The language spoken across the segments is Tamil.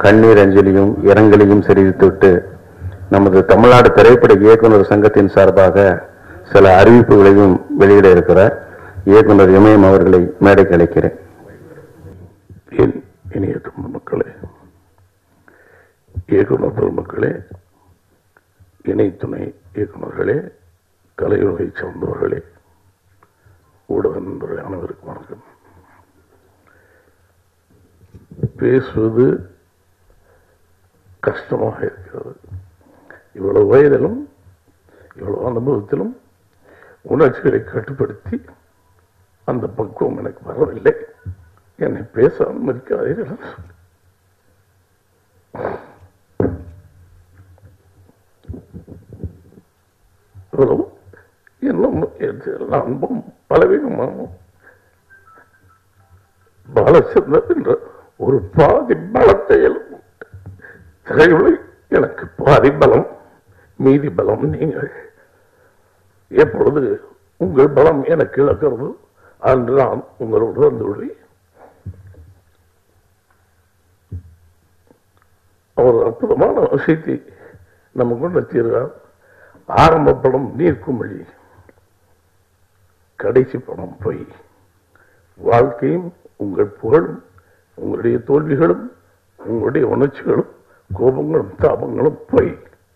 கண்ணீர் அஞ்சலியும் இரங்கலையும் தெரிவித்துவிட்டு நமது தமிழ்நாடு திரைப்பட இயக்குனர் சங்கத்தின் சார்பாக சில அறிவிப்புகளையும் வெளியிட இருக்கிறார் இயக்குனர் இமயம் அவர்களை மேடைக்கு அழைக்கிறேன் என் இனிய தமிழ் மக்களே இயக்குனர் பெருமக்களே இணை துணை இயக்குனர்களே கலையுலகை சார்ந்தவர்களே ஊடக நண்பர்கள் அனைவருக்கும் வணக்கம் பேசுவது கஷ்டமாக இருக்கிறது இவ்வளவு வயதிலும் இவ்வளவு அனுபவத்திலும் உணர்ச்சிகளை கட்டுப்படுத்தி அந்த பக்குவம் எனக்கு வரவில்லை என்னை பேச அனுமதிக்காதீர்கள் இவ்வளவு இன்னும் எல்லா அன்பும் பலவீனமானும் பாலச்சந்தர் என்ற ஒரு பாதி பலத்தை திரையுலை எனக்கு பாதி பலம் மீதி பலம் நீங்கள் எப்பொழுது உங்கள் பலம் எனக்கு இழக்கிறது அன்று நான் உங்களோடு வந்துள்ளேன் அவர் அற்புதமான விஷயத்தை நம்ம கொண்டு தீர்வார் ஆரம்ப படம் நீர்க்குமிழி கடைசி படம் பொய் வாழ்க்கையும் உங்கள் புகழும் உங்களுடைய தோல்விகளும் உங்களுடைய உணர்ச்சிகளும் கோபங்களும் தாபங்களும் பொய்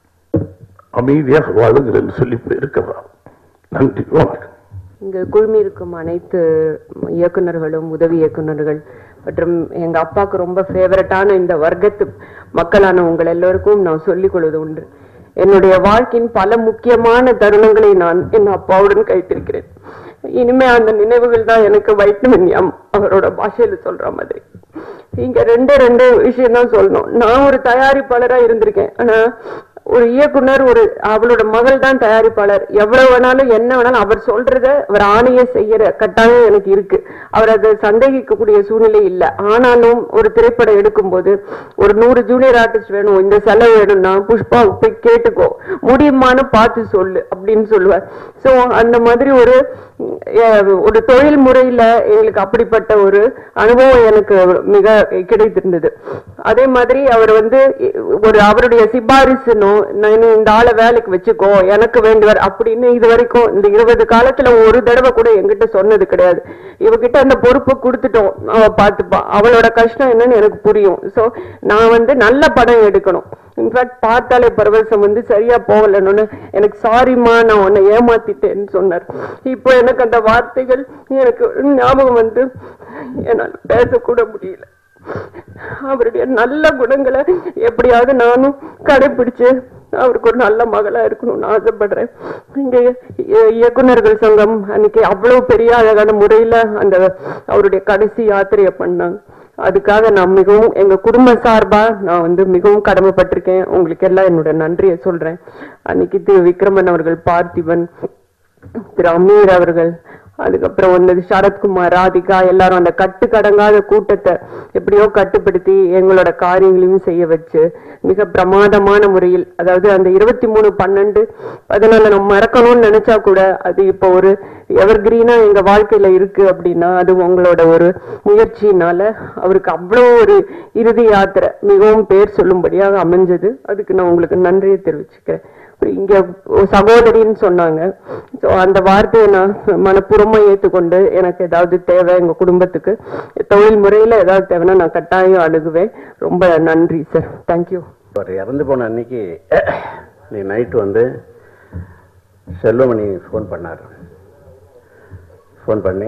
அமைதியாக வாழுங்கள் என்று சொல்லி போயிருக்கிறார் நன்றி வணக்கம் இங்கு குழுமி இருக்கும் அனைத்து இயக்குனர்களும் உதவி இயக்குனர்கள் மற்றும் எங்க அப்பாவுக்கு ரொம்ப ஃபேவரட்டான இந்த வர்க்கத்து மக்களான உங்கள் எல்லோருக்கும் நான் சொல்லிக் கொள்வது உண்டு என்னுடைய வாழ்க்கையின் பல முக்கியமான தருணங்களை நான் என் அப்பாவுடன் கைத்திருக்கிறேன் இனிமே அந்த நினைவுகள் தான் எனக்கு வைட்டமின் எம் அவரோட பாஷையில சொல்ற மாதிரி இங்க ரெண்டு ரெண்டு விஷயம் தான் சொல்லணும் நான் ஒரு தயாரிப்பாளரா இருந்திருக்கேன் ஆனா ஒரு இயக்குனர் ஒரு அவளோட மகள் தான் தயாரிப்பாளர் எவ்வளவு வேணாலும் என்ன வேணாலும் அவர் சொல்றத அவர் ஆணைய செய்யற கட்டாயம் எனக்கு இருக்கு அவர் அதை சந்தேகிக்கக்கூடிய சூழ்நிலை இல்லை ஆனாலும் ஒரு திரைப்படம் எடுக்கும்போது ஒரு நூறு ஜூனியர் ஆர்டிஸ்ட் வேணும் இந்த செலவு வேணும்னா புஷ்பா போய் கேட்டுக்கோ முடியுமான்னு பார்த்து சொல்லு அப்படின்னு சொல்லுவார் சோ அந்த மாதிரி ஒரு அஹ், ஒரு தொழில் முறையில எங்களுக்கு அப்படிப்பட்ட ஒரு அனுபவம் எனக்கு மிக கிடைத்திருந்தது அதே மாதிரி அவர் வந்து ஒரு அவருடைய சிபாரிசுனோ நான் இந்த ஆளை வேலைக்கு வச்சுக்கோ எனக்கு வேண்டுவர் அப்படின்னு இது வரைக்கும் இந்த இருபது காலத்துல ஒரு தடவை கூட என்கிட்ட சொன்னது கிடையாது இவகிட்ட அந்த பொறுப்பு கொடுத்துட்டோம் அவ பார்த்துப்பா அவளோட கஷ்டம் என்னன்னு எனக்கு புரியும் சோ நான் வந்து நல்ல படம் எடுக்கணும் இன்ஃபேக்ட் பார்த்தாலே பரவசம் வந்து சரியா போகலன்னு எனக்கு சாரிம்மா நான் உன்னை ஏமாத்திட்டேன்னு சொன்னார் இப்போ எனக்கு அந்த வார்த்தைகள் எனக்கு ஞாபகம் வந்து என்னால் பேசக்கூட முடியல அவருடைய நல்ல குணங்களை எப்படியாவது நானும் கடைபிடிச்சு அவருக்கு ஒரு நல்ல மகளா இருக்கணும்னு ஆசைப்படுறேன் இங்க இய- இயக்குனர்கள் சங்கம் அன்னைக்கு அவ்வளவு பெரிய அழகான முறையில அந்த அவருடைய கடைசி யாத்திரையை பண்ணாங்க அதுக்காக நான் மிகவும் எங்க குடும்ப சார்பா நான் வந்து மிகவும் கடமைப்பட்டிருக்கேன் உங்களுக்கு எல்லாம் என்னோட நன்றியை சொல்றேன் அன்னைக்கு திரு விக்ரமன் அவர்கள் பார்த்திபன் திரு அமீர் அவர்கள் அதுக்கப்புறம் வந்தது சரத்குமார் ராதிகா எல்லாரும் அந்த கட்டுக்கடங்காத கூட்டத்தை எப்படியோ கட்டுப்படுத்தி எங்களோட காரியங்களையும் செய்ய வச்சு மிக பிரமாதமான முறையில் அதாவது அந்த இருபத்தி மூணு பன்னெண்டு பதினாலு நம்ம மறக்கணும்னு நினைச்சா கூட அது இப்போ ஒரு எவர்கிரீனா எங்க வாழ்க்கையில இருக்கு அப்படின்னா அது உங்களோட ஒரு முயற்சியினால அவருக்கு அவ்வளோ ஒரு இறுதி யாத்திரை மிகவும் பேர் சொல்லும்படியாக அமைஞ்சது அதுக்கு நான் உங்களுக்கு நன்றியை தெரிவிச்சுக்கிறேன் அப்புறம் இங்க ஒரு சகோதரின்னு சொன்னாங்க ஸோ அந்த வார்த்தையை நான் மனப்பூர்வமா ஏற்றுக்கொண்டு எனக்கு ஏதாவது தேவை எங்க குடும்பத்துக்கு தொழில் முறையில ஏதாவது தேவைன்னா நான் கட்டாயம் அணுகுவேன் ரொம்ப நன்றி சார் தேங்க்யூ அவர் இறந்து போன அன்னைக்கு நீ நைட்டு வந்து செல்வமணி ஃபோன் பண்ணார் ஃபோன் பண்ணி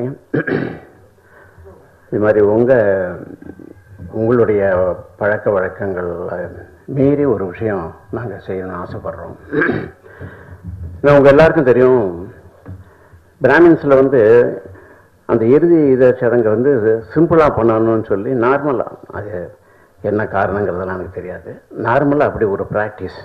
இது மாதிரி உங்கள் உங்களுடைய பழக்க வழக்கங்கள் மீறி ஒரு விஷயம் நாங்கள் செய்யணும்னு ஆசைப்படுறோம் நான் உங்கள் எல்லாருக்கும் தெரியும் பிராமின்ஸில் வந்து அந்த இறுதி இத சடங்கை வந்து சிம்பிளாக பண்ணணும்னு சொல்லி நார்மலாக அது என்ன காரணங்கிறதெல்லாம் எனக்கு தெரியாது நார்மலாக அப்படி ஒரு ப்ராக்டிஸ்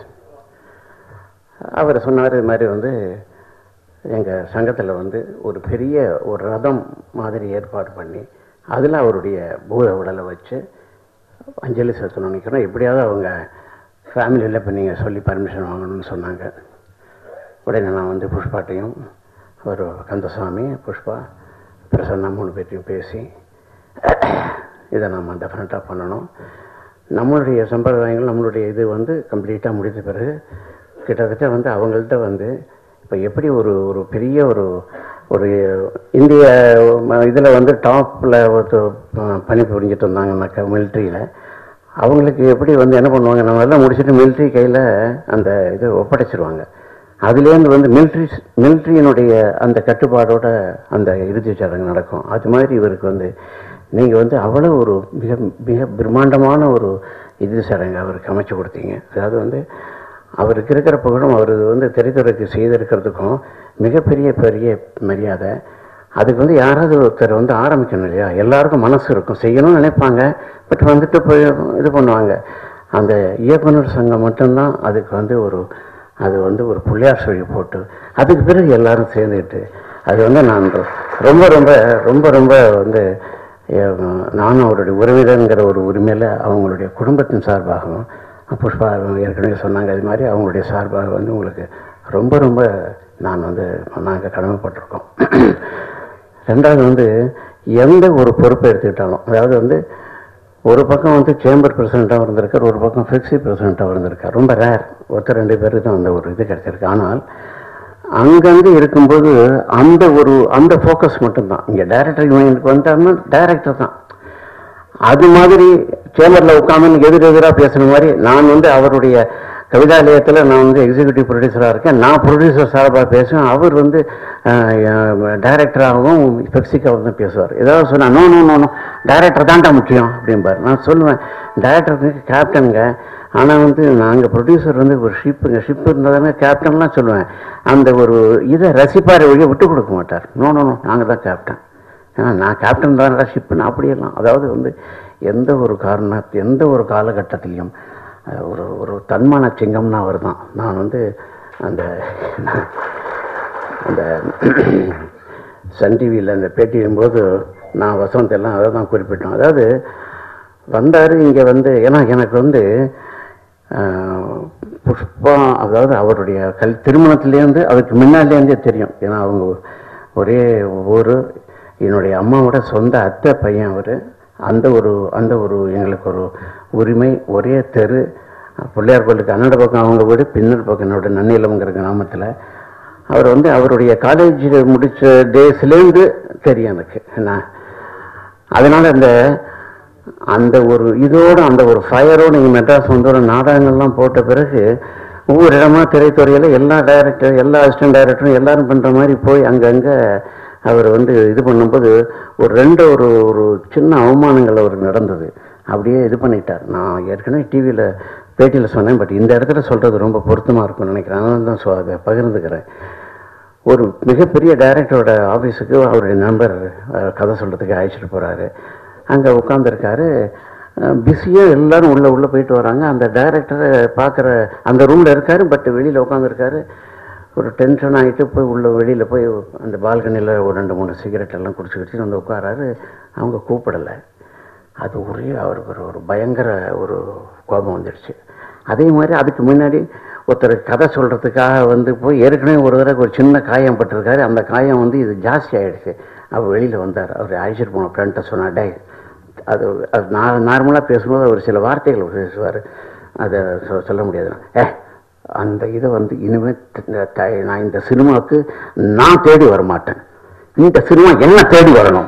அவர் சொன்னார் இது மாதிரி வந்து எங்கள் சங்கத்தில் வந்து ஒரு பெரிய ஒரு ரதம் மாதிரி ஏற்பாடு பண்ணி அதில் அவருடைய பூத உடலை வச்சு அஞ்சலி செலுத்தணும் நிற்கிறோம் எப்படியாவது அவங்க ஃபேமிலியில் இப்போ நீங்கள் சொல்லி பர்மிஷன் வாங்கணும்னு சொன்னாங்க உடனே நான் வந்து புஷ்பாட்டையும் ஒரு கந்தசாமி புஷ்பா பிரசன்னா மூணு பேர்ட்டையும் பேசி இதை நம்ம டெஃபினட்டாக பண்ணணும் நம்மளுடைய சம்பிரதாயங்கள் நம்மளுடைய இது வந்து கம்ப்ளீட்டாக முடிந்த பிறகு கிட்டத்தட்ட வந்து அவங்கள்ட்ட வந்து இப்போ எப்படி ஒரு ஒரு பெரிய ஒரு ஒரு இந்திய இதில் வந்து டாப்பில் பணி புரிஞ்சிட்டு இருந்தாங்கன்னாக்கா மிலிட்ரியில் அவங்களுக்கு எப்படி வந்து என்ன பண்ணுவாங்க நம்ம எல்லாம் முடிச்சுட்டு மிலிட்ரி கையில் அந்த இது ஒப்படைச்சிருவாங்க அதுலேருந்து வந்து மிலிட்ரி மிலிட்ரியினுடைய அந்த கட்டுப்பாடோட அந்த இறுதிச் சடங்கு நடக்கும் அது மாதிரி இவருக்கு வந்து நீங்கள் வந்து அவ்வளோ ஒரு மிக மிக பிரம்மாண்டமான ஒரு இறுதி சடங்கு அவருக்கு அமைச்சு கொடுத்தீங்க அதாவது வந்து அவருக்கு இருக்கிற புகழும் அவர் வந்து திரைத்துறைக்கு செய்திருக்கிறதுக்கும் மிகப்பெரிய பெரிய மரியாதை அதுக்கு வந்து யாராவது ஒருத்தர் வந்து ஆரம்பிக்கணும் இல்லையா எல்லாருக்கும் மனசு இருக்கும் செய்யணும்னு நினைப்பாங்க பட் வந்துட்டு போய் இது பண்ணுவாங்க அந்த இயக்குனர் சங்கம் மட்டும்தான் அதுக்கு வந்து ஒரு அது வந்து ஒரு புள்ளியார் சொல்லி போட்டு அதுக்கு பிறகு எல்லாரும் சேர்ந்துக்கிட்டு அது வந்து நான் ரொம்ப ரொம்ப ரொம்ப ரொம்ப வந்து எ- நானும் அவருடைய உறவினருங்கிற ஒரு உரிமையில் அவங்களுடைய குடும்பத்தின் சார்பாகவும் புஷ்பா ஏற்கனவே சொன்னாங்க அது மாதிரி அவங்களுடைய சார்பாக வந்து உங்களுக்கு ரொம்ப ரொம்ப நான் வந்து நாங்கள் கடமைப்பட்டிருக்கோம் ரெண்டாவது வந்து எந்த ஒரு பொறுப்பை எடுத்துக்கிட்டாலும் அதாவது வந்து ஒரு பக்கம் வந்து சேம்பர் பிரசிடெண்ட்டாக இருந்திருக்கார் ஒரு பக்கம் ஃபிக்ஸி பிரசிடெண்ட்டாக இருந்திருக்கார் ரொம்ப ரேர் ஒருத்தர் ரெண்டு பேருக்கு தான் அந்த ஒரு இது கிடைச்சிருக்கு ஆனால் அங்கங்கே இருக்கும்போது அந்த ஒரு அந்த ஃபோக்கஸ் மட்டும்தான் இங்கே டைரக்டர் யூனியனுக்கு வந்தாருன்னா டைரக்டர் தான் அது மாதிரி சேம்பரில் உட்காந்து எதிர் எதிராக பேசுன மாதிரி நான் வந்து அவருடைய கவிதாலயத்தில் நான் வந்து எக்ஸிக்யூட்டிவ் ப்ரொடியூசராக இருக்கேன் நான் ப்ரொடியூசர் சார்பாக பேசுவேன் அவர் வந்து டைரக்டராகவும் பெப்சிக்காகவும் தான் பேசுவார் ஏதாவது சொன்னா no no no no director தான்டா முக்கியம் அப்படிம்பார் நான் சொல்லுவேன் டைரக்டருக்கு கேப்டனுங்க ஆனால் வந்து நாங்கள் ப்ரொடியூசர் வந்து ஒரு ஷிப்புங்க ஷிப் இருந்ததானே கேப்டன்லாம் சொல்லுவேன் அந்த ஒரு இதை ரசிப்பார் வழியை விட்டு கொடுக்க மாட்டார் நோ நோ நோ நாங்கள் தான் கேப்டன் ஏன்னா நான் கேப்டன் தான் ஷிப்புன்னு அப்படியெல்லாம் அதாவது வந்து எந்த ஒரு காரண எந்த ஒரு காலகட்டத்திலையும் அஹ், ஒரு ஒரு தன்மான சிங்கம்னா அவர் தான் நான் வந்து அந்த அந்த சன் டிவியில் அந்த பேட்டியிடும்போது நான் வசந்த் எல்லாம் அதை தான் குறிப்பிட்டோம் அதாவது வந்தார் இங்கே வந்து ஏன்னா எனக்கு வந்து ஆஹ், புஷ்பா அதாவது அவருடைய கல் திருமணத்துலேருந்து அதுக்கு முன்னாடிலேருந்தே தெரியும் ஏன்னா அவங்க ஒரே ஊர் என்னுடைய அம்மாவோட சொந்த அத்தை பையன் அவர் அந்த ஒரு அந்த ஒரு எங்களுக்கு ஒரு உரிமை ஒரே தெரு பிள்ளையார் கோயிலுக்கு அன்னட பக்கம் அவங்க வீடு பின்னர் பக்கம் என்னோட நன்னிலம்ங்கிற கிராமத்தில் அவர் வந்து அவருடைய காலேஜ் முடித்த டேஸ்லேருந்து தெரியும் எனக்கு என்ன அதனால அந்த அந்த ஒரு இதோட அந்த ஒரு ஃபயரோடு நீங்கள் மெட்ராஸ் வந்து ஒரு நாடகங்கள்லாம் போட்ட பிறகு ஒவ்வொரு இடமா திரைத்துறையில் எல்லா டைரக்டர் எல்லா அசிஸ்டன்ட் டைரக்டரும் எல்லாரும் பண்ணுற மாதிரி போய் அங்கங்கே அவர் வந்து இது பண்ணும்போது ஒரு ரெண்டு ஒரு ஒரு சின்ன அவமானங்கள் அவருக்கு நடந்தது அப்படியே இது பண்ணிட்டார் நான் ஏற்கனவே டிவியில் பேட்டியில் சொன்னேன் பட் இந்த இடத்துல சொல்கிறது ரொம்ப பொருத்தமாக இருக்கும்னு நினைக்கிறேன் அதனால தான் சொ- அதை பகிர்ந்துக்கிறேன் ஒரு மிகப்பெரிய டைரக்டரோட ஆஃபீஸுக்கு அவருடைய நண்பர் அஹ், கதை சொல்கிறதுக்கு அழைச்சிட்டு போகிறாரு அங்கே உட்காந்துருக்காரு பிஸியாக எல்லாரும் உள்ளே உள்ளே போயிட்டு வராங்க அந்த டைரக்டரை பார்க்குற அந்த ரூமில் இருக்காரு பட் வெளியில் உட்காந்துருக்காரு ஒரு டென்ஷன் ஆகிட்டு போய் உள்ள வெளியில் போய் அந்த பால்கனியில் ஒரு ரெண்டு மூணு சிகரெட் எல்லாம் குடிச்சு குடிச்சு வந்து உட்காராரு அவங்க கூப்பிடலை அது ஒரே அவருக்கு ஒரு ஒரு பயங்கர ஒரு கோபம் வந்துடுச்சு அதே மாதிரி அதுக்கு முன்னாடி ஒருத்தர் கதை சொல்கிறதுக்காக வந்து போய் ஏற்கனவே ஒரு தடவை ஒரு சின்ன காயம் பட்டிருக்காரு அந்த காயம் வந்து இது ஜாஸ்தி ஆயிடுச்சு அவர் வெளியில் வந்தார் அவர் அழைச்சிட்டு போன ஃப்ரெண்ட்டை சொன்னார் டே அது அது நான் நார்மலாக பேசும்போது அவர் சில வார்த்தைகள் பேசுவார் அதை சொ- சொல்ல முடியாது ஏ அந்த இதை வந்து இனிமேல் நான் இந்த சினிமாவுக்கு நான் தேடி வர மாட்டேன் இந்த சினிமா என்ன தேடி வரணும்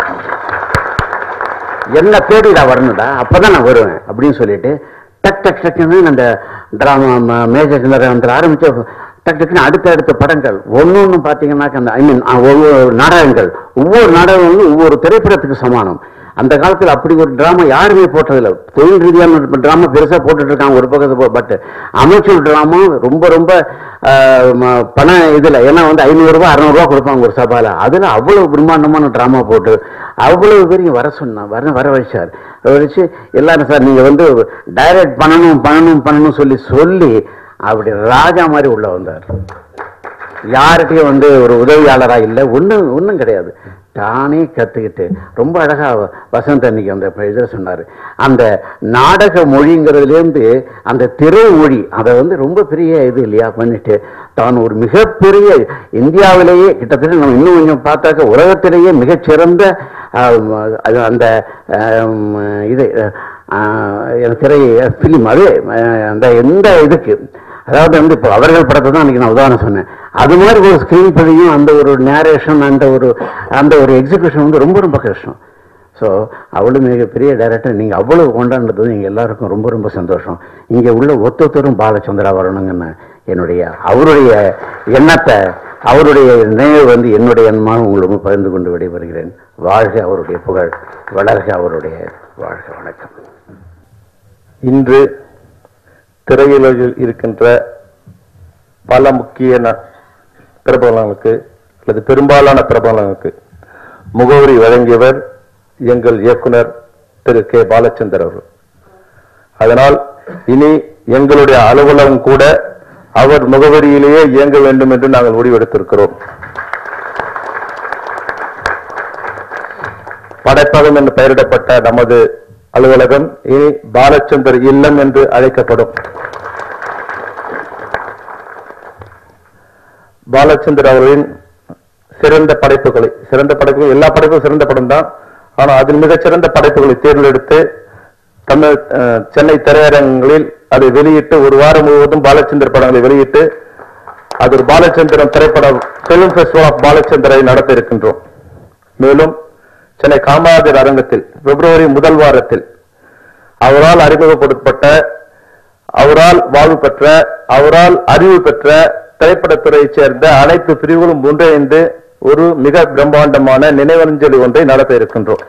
என்ன தேடி நான் வரணும்டா அப்பதான் நான் வருவேன் அப்படின்னு சொல்லிட்டு டக் டக் டக்குன்னு அந்த டிராமா மேஜர் சந்திரகாந்தில் ஆரம்பிச்ச டக் டக்குன்னு அடுத்த அடுத்த படங்கள் ஒன்று ஒன்று பார்த்தீங்கன்னாக்க அந்த ஐ மீன் ஒவ்வொரு நாடகங்கள் ஒவ்வொரு நாடகங்களும் ஒவ்வொரு திரைப்படத்துக்கு சமானம் அந்த காலத்தில் அப்படி ஒரு டிராமா யாருமே போட்டதில்லை தொழில் ரீதியான டிராமா பெருசாக போட்டுட்டு இருக்காங்க ஒரு பக்கத்து பட் அமைச்சர் டிராமா ரொம்ப ரொம்ப ஆஹ், ம- பண இதில் ஏன்னா வந்து ஐநூறுரூவா அறநூறுவா கொடுப்பாங்க ஒரு சபாவில் அதில் அவ்வளோ பிரம்மாண்டமான ட்ராமா போட்டு அவ்வளவு பேரையும் வர சொன்னா வர வர வச்சார் வச்சு எல்லாரும் சார் நீங்கள் வந்து டைரக்ட் பண்ணணும் பண்ணணும் பண்ணணும் சொல்லி சொல்லி அப்படி ராஜா மாதிரி உள்ள வந்தார் யார்கிட்டயும் வந்து ஒரு உதவியாளரா இல்லை ஒன்றும் ஒன்றும் கிடையாது தானே கற்றுக்கிட்டு ரொம்ப அழகா வசந்த் அன்னைக்கு அந்த இதில் சொன்னார் அந்த நாடக மொழிங்கிறதுலேருந்து அந்த திரை மொழி அதை வந்து ரொம்ப பெரிய இது இல்லையா பண்ணிட்டு தான் ஒரு மிகப்பெரிய இந்தியாவிலேயே கிட்டத்தட்ட நம்ம இன்னும் கொஞ்சம் பார்த்தாக்க உலகத்திலேயே மிகச்சிறந்த ஆம், அது அந்த ஆம், இது ஆஹ், எனக்கு திரை ஃபிலிம் அது ஆஹ், அந்த எந்த இதுக்கு அதாவது வந்து இப்போ அவர்கள் படத்தை தான் அன்றைக்கி நான் உதாரணம் சொன்னேன் அது மாதிரி ஒரு ஸ்க்ரீன் பிள்ளையும் அந்த ஒரு நேரேஷன் அந்த ஒரு அந்த ஒரு எக்ஸிகியூஷன் வந்து ரொம்ப ரொம்ப கஷ்டம் ஸோ அவ்வளோ மிகப்பெரிய டைரக்டர் நீங்கள் அவ்வளவு கொண்டாடுறது நீங்கள் எல்லாருக்கும் ரொம்ப ரொம்ப சந்தோஷம் இங்கே உள்ள ஒத்தொத்தரும் பாலச்சந்திரா வரணுங்கன்னு என்னுடைய அவருடைய எண்ணத்தை அவருடைய நினைவு வந்து என்னுடைய எண்ணமாக உங்களுக்கு பகிர்ந்து கொண்டு விடைபெறுகிறேன் வாழ்க அவருடைய புகழ் வளர்க அவருடைய வாழ்க வணக்கம் இன்று திரையுலகில் இருக்கின்ற பல முக்கிய ந- பிரபலங்களுக்கு அல்லது பெரும்பாலான பிரபலங்களுக்கு முகவரி வழங்கியவர் எங்கள் இயக்குனர் திரு கே பாலச்சந்தர் அவர்கள் அதனால் இனி எங்களுடைய அலுவலகம் கூட அவர் முகவரியிலேயே இயங்க வேண்டும் என்று நாங்கள் முடிவெடுத்திருக்கிறோம் படைப்பகம் என்று பெயரிடப்பட்ட நமது அலுவலகம் இனி பாலச்சந்தர் இல்லம் என்று அழைக்கப்படும் பாலச்சந்தர் அவர்களின் சிறந்த படைப்புகளை சிறந்த படைப்புகள் எல்லா படைப்பும் சிறந்த படம் தான் ஆனா அதில் மிகச்சிறந்த படைப்புகளை தேர்ந்தெடுத்து தமிழ் அஹ், சென்னை திரையரங்களில் அதை வெளியிட்டு ஒரு வாரம் முழுவதும் பாலச்சந்தர் படங்களை வெளியிட்டு அது ஒரு பாலச்சந்திரன் திரைப்படம் பிலிம் ஃபெஸ்டிவல் ஆஃப் பாலச்சந்தரை நடத்த இருக்கின்றோம் மேலும் சென்னை காமராஜர் அரங்கத்தில் பிப்ரவரி முதல் வாரத்தில் அவரால் அறிமுகப்படுத்தப்பட்ட அவரால் வாழ்வு பெற்ற அவரால் அறிவு பெற்ற திரைப்படத்துறையைச் சேர்ந்த அனைத்து பிரிவுகளும் ஒன்றிணைந்து ஒரு மிக பிரம்மாண்டமான நினைவஞ்சலி ஒன்றை நடத்த இருக்கின்றோம்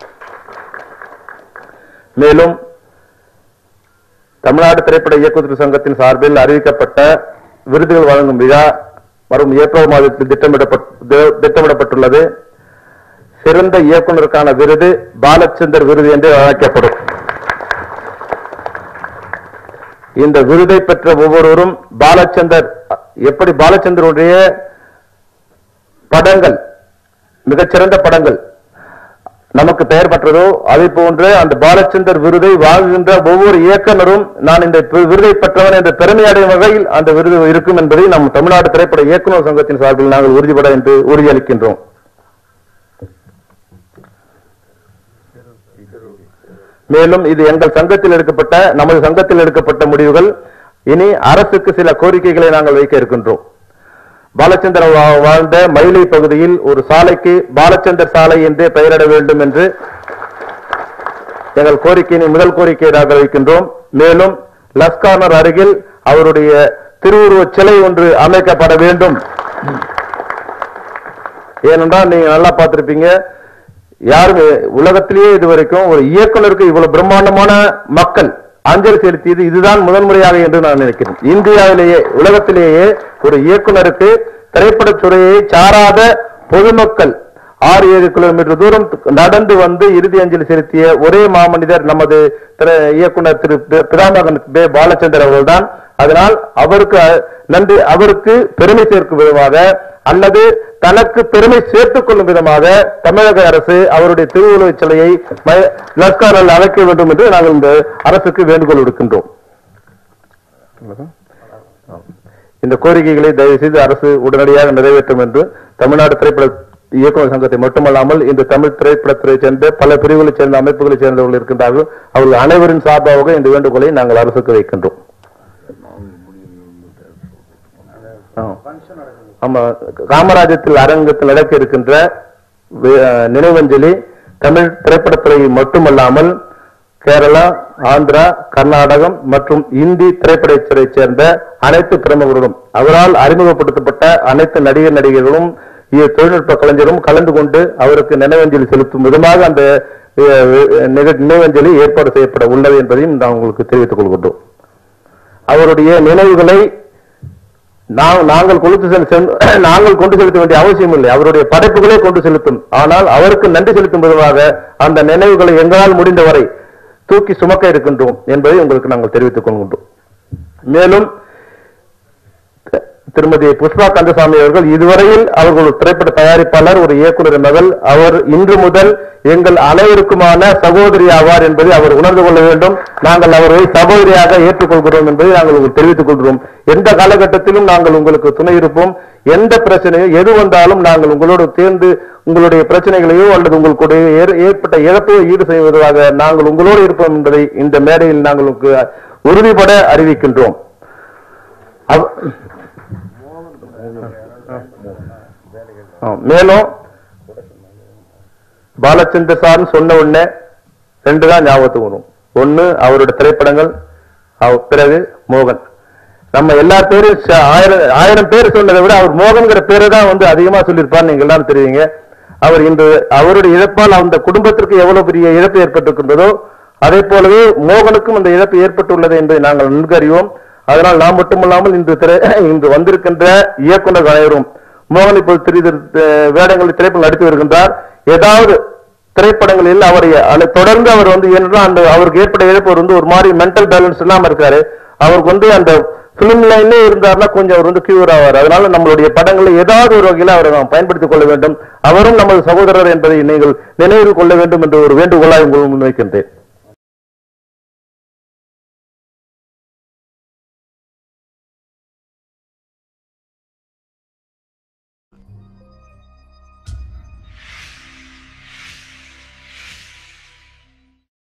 மேலும் தமிழ்நாடு திரைப்பட இயக்குநர் சங்கத்தின் சார்பில் அறிவிக்கப்பட்ட விருதுகள் வழங்கும் விழா வரும் ஏப்ரல் மாதத்தில் திட்டமிடப்பட்டு திட்டமிடப்பட்டுள்ளது சிறந்த இயக்குனருக்கான விருது பாலச்சந்தர் விருது என்று அழைக்கப்படும் இந்த விருதை பெற்ற ஒவ்வொருவரும் பாலச்சந்தர் எப்படி பாலச்சந்தருடைய படங்கள் மிகச்சிறந்த படங்கள் நமக்கு பெயர் பெற்றதோ அதே போன்று அந்த பாலச்சந்தர் விருதை வாங்குகின்ற ஒவ்வொரு இயக்குனரும் நான் இந்த வி- விருதை பெற்றவன் என்ற பெருமை அடையும் வகையில் அந்த விருது இருக்கும் என்பதை நம் தமிழ்நாடு திரைப்பட இயக்குனர் சங்கத்தின் சார்பில் நாங்கள் உறுதிபட என்று உறுதியளிக்கின்றோம் மேலும் இது எங்கள் சங்கத்தில் எடுக்கப்பட்ட நமது சங்கத்தில் எடுக்கப்பட்ட முடிவுகள் இனி அரசுக்கு சில கோரிக்கைகளை நாங்கள் வைக்க இருக்கின்றோம் பாலச்சந்தர் வா- வாழ்ந்த மயிலை பகுதியில் ஒரு சாலைக்கு பாலச்சந்தர் சாலை என்றே பெயரிட வேண்டும் என்று எங்கள் கோரிக்கையினை முதல் கோரிக்கையை நாங்கள் வைக்கின்றோம் மேலும் லஸ்கானர் அருகில் அவருடைய திருவுருவச் சிலை ஒன்று அமைக்கப்பட வேண்டும் ஏனென்றால் நீங்க நல்லா பார்த்திருப்பீங்க யாருமே உலகத்திலேயே இதுவரைக்கும் ஒரு இயக்குனருக்கு இவ்வளவு பிரம்மாண்டமான மக்கள் அஞ்சலி செலுத்தியது இதுதான் முதன்முறையாக என்று நான் நினைக்கிறேன் இந்தியாவிலேயே உலகத்திலேயே ஒரு இயக்குனருக்கு திரைப்படத் துறையை சாராத பொதுமக்கள் ஆறு ஏழு கிலோமீட்டர் தூரம் நடந்து வந்து இறுதி அஞ்சலி செலுத்திய ஒரே மாமனிதர் நமது திரை- இயக்குனர் திரு பி- பிதாமகன் பே பாலச்சந்தர் அவர்கள்தான் அதனால் அவருக்கு அஹ், நன்றி அவருக்கு பெருமை சேர்க்கும் விதமாக அல்லது தனக்கு பெருமை சேர்த்துக் கொள்ளும் விதமாக தமிழக அரசு அவருடைய திருவுருவச் சிலையை ம- லஸ்காரில் அமைக்க வேண்டும் என்று நாங்கள் இந்த அரசுக்கு வேண்டுகோள் விடுக்கின்றோம் இந்த கோரிக்கைகளை தயவு செய்து அரசு உடனடியாக நிறைவேற்றும் என்று தமிழ்நாடு திரைப்பட இயக்குநர் சங்கத்தை மட்டுமல்லாமல் இந்த தமிழ் திரைப்படத்துறை சேர்ந்த பல பிரிவுகளைச் சேர்ந்த அமைப்புகளைச் சேர்ந்தவர்கள் இருக்கின்றார்கள் அவர்கள் அனைவரின் சார்பாக இந்த வேண்டுகோளை நாங்கள் அரசுக்கு வைக்கின்றோம் ஆ. ஆமா காமராஜத்தில் அரங்கத்தில் நடக்க இருக்கின்ற வி- நினைவஞ்சலி தமிழ் திரைப்படத்துறை மட்டுமல்லாமல் கேரளா ஆந்திரா கர்நாடகம் மற்றும் இந்தி திரைப்படத்துறையைச் சேர்ந்த அனைத்து பிரமுகர்களும் அவரால் அறிமுகப்படுத்தப்பட்ட அனைத்து நடிகர் நடிகர்களும் இ- தொழில்நுட்ப கலைஞரும் கலந்து கொண்டு அவருக்கு நினைவஞ்சலி செலுத்தும் விதமாக அந்த அஹ், நிக- நினைவஞ்சலி ஏற்பாடு செய்யப்பட உள்ளது என்பதையும் நான் உங்களுக்கு தெரிவித்துக் கொள்கின்றோம் அவருடைய நினைவுகளை நாம் நாங்கள் கொண்டு செல்~ செல்~ நாங்கள் கொண்டு செலுத்த வேண்டிய அவசியம் இல்லை அவருடைய படைப்புகளே கொண்டு செலுத்தும் ஆனால் அவருக்கு நன்றி செலுத்தும் விதமாக அந்த நினைவுகளை எங்களால் முடிந்தவரை தூக்கி சுமக்க இருக்கின்றோம் என்பதை உங்களுக்கு நாங்கள் தெரிவித்துக் கொள்கின்றோம் மேலும் திருமதி புஷ்பா கந்தசாமி அவர்கள் இதுவரையில் அவர்கள் ஒரு திரைப்பட தயாரிப்பாளர் ஒரு இயக்குனர் மகள் அவர் இன்று முதல் எங்கள் அனைவருக்குமான சகோதரி ஆவார் என்பதை அவர் உணர்ந்து கொள்ள வேண்டும் நாங்கள் அவரை சகோதரியாக ஏற்றுக்கொள்கிறோம் என்பதை நாங்கள் உங்களுக்கு தெரிவித்துக் கொள்கிறோம் எந்த காலகட்டத்திலும் நாங்கள் உங்களுக்கு துணை இருப்போம் எந்த பிரச்சனையோ எது வந்தாலும் நாங்கள் உங்களோடு சேர்ந்து உங்களுடைய பிரச்சனைகளையோ அல்லது உங்களுக்கு ஏற்- ஏற்பட்ட இழப்பையோ ஈடு செய்வதாக நாங்கள் உங்களோடு இருப்போம் என்பதை இந்த மேடையில் நாங்கள் உங்களுக்கு உறுதிபட அறிவிக்கின்றோம் அவ- ஆ, மேலும் பாலச்சந்திர சார்னு சொன்ன உடனே ரெண்டு தான் ஞாபகத்துக்கு வரும் ஒண்ணு அவரோட திரைப்படங்கள் அவ- பிறகு மோகன் நம்ம எல்லா பேரும் ச- ஆயிரம் ஆயிரம் பேர் சொன்னதை விட அவர் மோகன்கிற பேரை தான் வந்து அதிகமா சொல்லியிருப்பார் நீங்க எல்லாரும் தெரியுங்க அவர் இன்று அவருடைய இழப்பால் அந்த குடும்பத்திற்கு எவ்வளவு பெரிய இழப்பு ஏற்பட்டிருக்கின்றதோ அதே போலவே மோகனுக்கும் அந்த இழப்பு ஏற்பட்டுள்ளது என்பதை நாங்கள் நன்கு அறிவோம் அதனால் நாம் மட்டுமல்லாமல் இன்று திரை இன்று வந்திருக்கின்ற இயக்குனர் அனைவரும் மோகன் இப்போது திரு வேடங்களில் திரைப்படம் நடித்து வருகின்றார் ஏதாவது திரைப்படங்களில் அவரை அழ- தொடர்ந்து அவர் வந்து ஏன்னா அந்த அவருக்கு ஏற்பட்ட இழப்பு அவர் வந்து ஒரு மாதிரி மென்டல் பேலன்ஸ் இல்லாம இருக்காரு அவருக்கு வந்து அந்த பிலிம் லைன்ல இருந்தாருன்னா கொஞ்சம் அவர் வந்து கியூர் ஆவார் அதனால நம்மளுடைய படங்களில் ஏதாவது ஒரு வகையில் அவரை நாம் பயன்படுத்திக் கொள்ள வேண்டும் அவரும் நமது சகோதரர் என்பதை நீங்கள் நினைவில் கொள்ள வேண்டும் என்ற ஒரு வேண்டுகோளாய் உங்களுக்கு முன்வைக்கின்றேன்